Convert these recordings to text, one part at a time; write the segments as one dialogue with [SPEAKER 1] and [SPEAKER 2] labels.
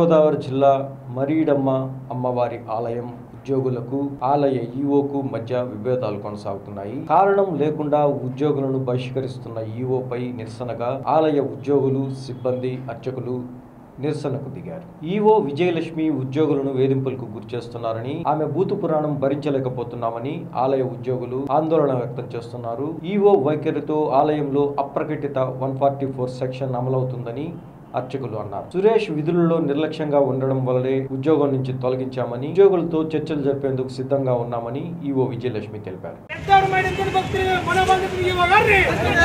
[SPEAKER 1] తూర్పుగోదావరి జిల్లా మరీడమ్మ అమ్మవారి ఆలయం ఉద్యోగులకు ఆలయ ఈఓకు మధ్య విభేదాలు కొనసాగుతున్నాయి కారణం లేకుండా ఉద్యోగులను బహిష్కరిస్తున్న ఈఓపై నిరసనగా ఆలయ ఉద్యోగులు సిబ్బంది అర్చకులు నిరసనకు దిగారు ఈఓ విజయలక్ష్మి ఉద్యోగులను వేధింపులకు గురిచేస్తున్నారని ఆమె భూత పురాణం భరించలేకపోతున్నామని ఆలయ ఉద్యోగులు ఆందోళన వ్యక్తం చేస్తున్నారు ఈఓ వైఖరితో ఆలయంలో అప్రకటిత వన్ ఫార్టీ ఫోర్ సెక్షన్ అమలవుతుందని అర్చకులు అన్నారు సురేష్ విధులలో నిర్లక్ష్యంగా ఉండడం వల్లే ఉద్యోగం నుంచి తొలగించామని ఉద్యోగులతో చర్చలు జరిపేందుకు సిద్ధంగా ఉన్నామని ఈఓ విజయలక్ష్మి తెలిపారు
[SPEAKER 2] పెద్దారమైన భక్తులు మనోభాగ్యత ఈవో గారిని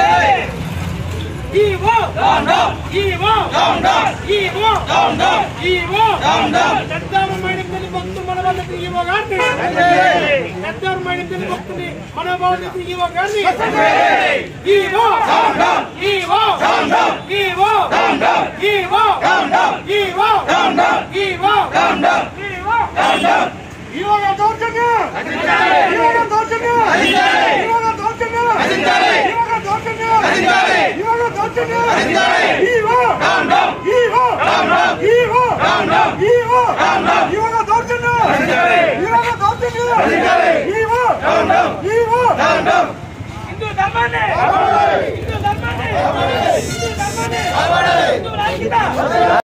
[SPEAKER 2] ఈవో ఈవో ఈవో ఈవో పెద్దారమైన భక్తులు మనోభాగ్యత ఈవో గారిని పెద్దారమైన భక్తుని మనోభాగ్యత ఈవో గారిని EO EO EO EO EO EO EO EO దౌర్జన్యం ఈవో దౌర్జన్యం ఈవో దౌర్జన్యం ఈవో దౌర్జన్యం ఈవో దౌర్జన్యం EO EO EO EO EO దౌర్జన్యం ఈవో దౌర్జన్యం ఈవో ఈవో హిందూ ధర్మాన్ని హిందూ ధర్మాన్ని హిందూ ధర్మాన్ని హిందూ ఐక్యత